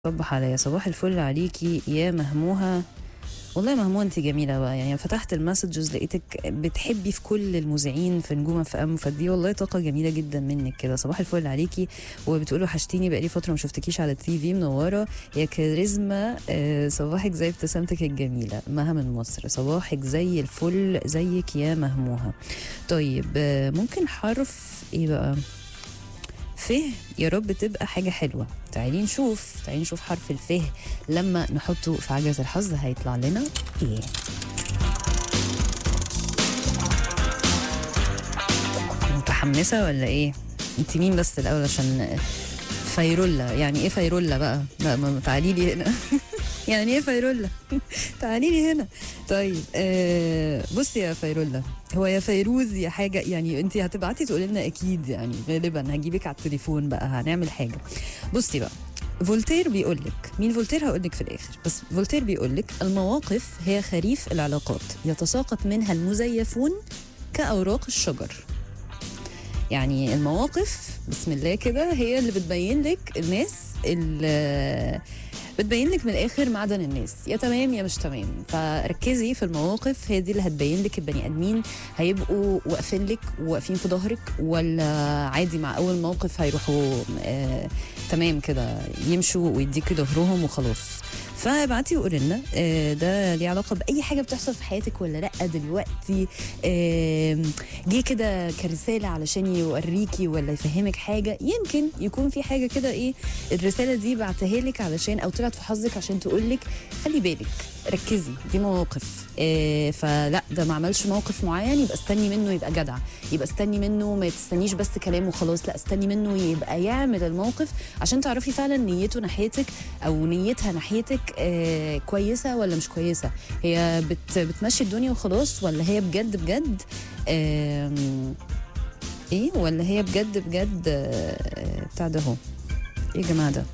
صبح عليا صباح الفل عليكي يا مهموها والله مهموه انت جميله بقى يعني فتحت المسجز لقيتك بتحبي في كل المذيعين في نجوم في ام فدي والله طاقه جميله جدا منك كده صباح الفل عليكي وبتقولوا وحشتيني بقالي فتره ما شفتكيش على التي في منوره يا كاريزما آه، صباحك زي ابتسامتك الجميله مها من مصر صباحك زي الفل زيك يا مهموها طيب آه، ممكن حرف ايه بقى فه يا رب تبقى حاجة حلوة تعالي نشوف تعالي نشوف حرف الفه لما نحطه في عجلة الحظ هيطلع لنا ايه متحمسة ولا ايه انت مين بس الاول عشان فيرولا يعني ايه فيرولا بقى لا ما تعالي لي هنا يعني ايه فيرولا تعالي لي هنا طيب آه بصي يا فيرولا هو يا فيروز يا حاجه يعني انت هتبعتي تقولي لنا اكيد يعني غالبا هجيبك على التليفون بقى هنعمل حاجه بصي بقى فولتير بيقول لك مين فولتير هقول لك في الاخر بس فولتير بيقول لك المواقف هي خريف العلاقات يتساقط منها المزيفون كاوراق الشجر يعني المواقف بسم الله كده هي اللي بتبين لك الناس اللي بتبين لك من الاخر معدن الناس يا تمام يا مش تمام فركزي في المواقف هي دي اللي هتبين لك البني ادمين هيبقوا واقفين لك وواقفين في ظهرك ولا عادي مع اول موقف هيروحوا آه تمام كده يمشوا ويديكي ظهرهم وخلاص فابعتي وقولي لنا آه، ده ليه علاقه باي حاجه بتحصل في حياتك ولا لا دلوقتي آه، جه كده كرساله علشان يوريكي ولا يفهمك حاجه يمكن يكون في حاجه كده ايه الرساله دي بعتها لك علشان او طلعت في حظك عشان تقول لك خلي بالك ركزي دي مواقف آه، فلا ده ما عملش موقف معين يبقى استني منه يبقى جدع يبقى استني منه ما تستنيش بس كلام وخلاص لا استني منه يبقى يعمل الموقف عشان تعرفي فعلا نيته ناحيتك او نيتها ناحيتك آه كويسه ولا مش كويسه هي بت بتمشي الدنيا وخلاص ولا هي بجد بجد آم، ايه ولا هي بجد بجد آه، بتاع ده هو ايه يا جماعه ده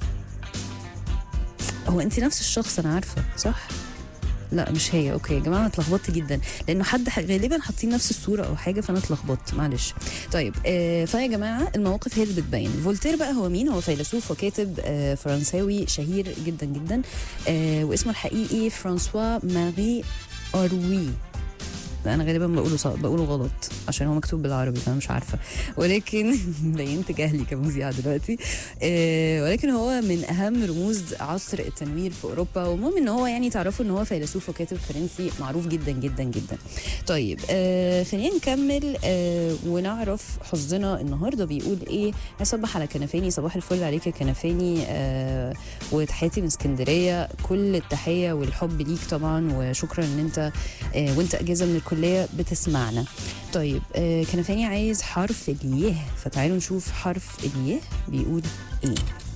هو انت نفس الشخص انا عارفه صح لا مش هي اوكي يا جماعه انا اتلخبطت جدا لانه حد ح- غالبا حاطين نفس الصوره او حاجه فانا اتلخبطت معلش طيب آه فيا جماعه المواقف هي اللي بتبين فولتير بقى هو مين هو فيلسوف وكاتب آه فرنساوي شهير جدا جدا آه واسمه الحقيقي فرانسوا ماري أروي لا انا غالبا بقوله صح بقوله غلط عشان هو مكتوب بالعربي فانا مش عارفه ولكن بينت جهلي كمذيعه دلوقتي آه ولكن هو من اهم رموز عصر التنوير في اوروبا والمهم ان هو يعني تعرفوا ان هو فيلسوف وكاتب فرنسي معروف جدا جدا جدا طيب آه خلينا نكمل آه ونعرف حظنا النهارده بيقول ايه هصبح على كنفاني صباح الفل عليك يا كنفاني آه وتحياتي من اسكندريه كل التحيه والحب ليك طبعا وشكرا ان انت آه وانت اجازه من الكليه بتسمعنا طيب آه كنفاني عايز حرف اليه فتعالوا نشوف حرف اليه بيقول ايه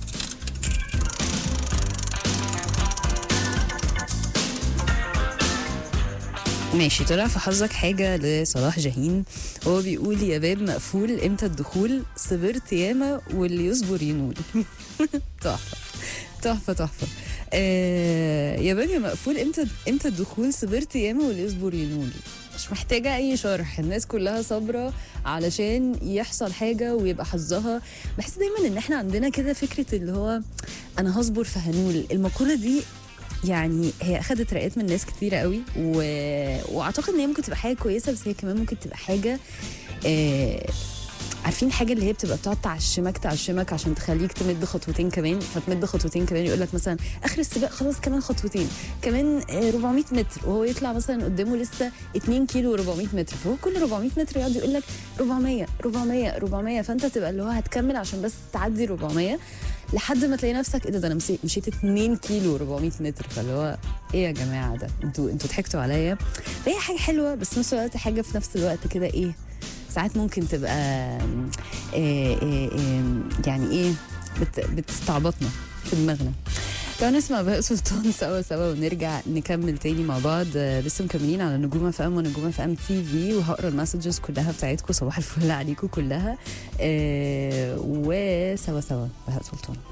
ماشي طلع في حظك حاجة لصلاح جاهين هو بيقول يا باب مقفول امتى الدخول صبرت ياما واللي يصبر ينول تحفة تحفة تحفة آه يا باب يا مقفول امتى امتى الدخول صبرت ياما واللي يصبر ينول مش محتاجة أي شرح الناس كلها صابرة علشان يحصل حاجة ويبقى حظها بحس دايما إن إحنا عندنا كده فكرة اللي هو أنا هصبر فهنول المقولة دي يعني هي اخذت رأيات من ناس كتيره قوي و... واعتقد ان هي ممكن تبقى حاجه كويسه بس هي كمان ممكن تبقى حاجه آه... عارفين الحاجه اللي هي بتبقى بتقعد تعشمك تعشمك عشان تخليك تمد خطوتين كمان فتمد خطوتين كمان يقول لك مثلا اخر السباق خلاص كمان خطوتين كمان آه، 400 متر وهو يطلع مثلا قدامه لسه 2 كيلو 400 متر فهو كل 400 متر يقعد يقول لك 400 400 400 فانت تبقى اللي هو هتكمل عشان بس تعدي 400 لحد ما تلاقي نفسك ايه ده ده انا مشي- مشيت 2 كيلو 400 متر فاللي هو ايه يا جماعه ده انتوا انتوا ضحكتوا عليا فهي حاجه حلوه بس في نفس الوقت حاجه في نفس الوقت كده ايه ساعات ممكن تبقى آم، إيه إيه إيه يعني ايه بت بتستعبطنا في دماغنا تعالوا نسمع بهاء سلطان سوا سوا ونرجع نكمل تاني مع بعض آه، لسه مكملين على نجوم اف ام ونجوم اف ام تي في وهقرا المسجز كلها بتاعتكم صباح الفل عليكم كلها آه، وسوا سوا بهاء سلطان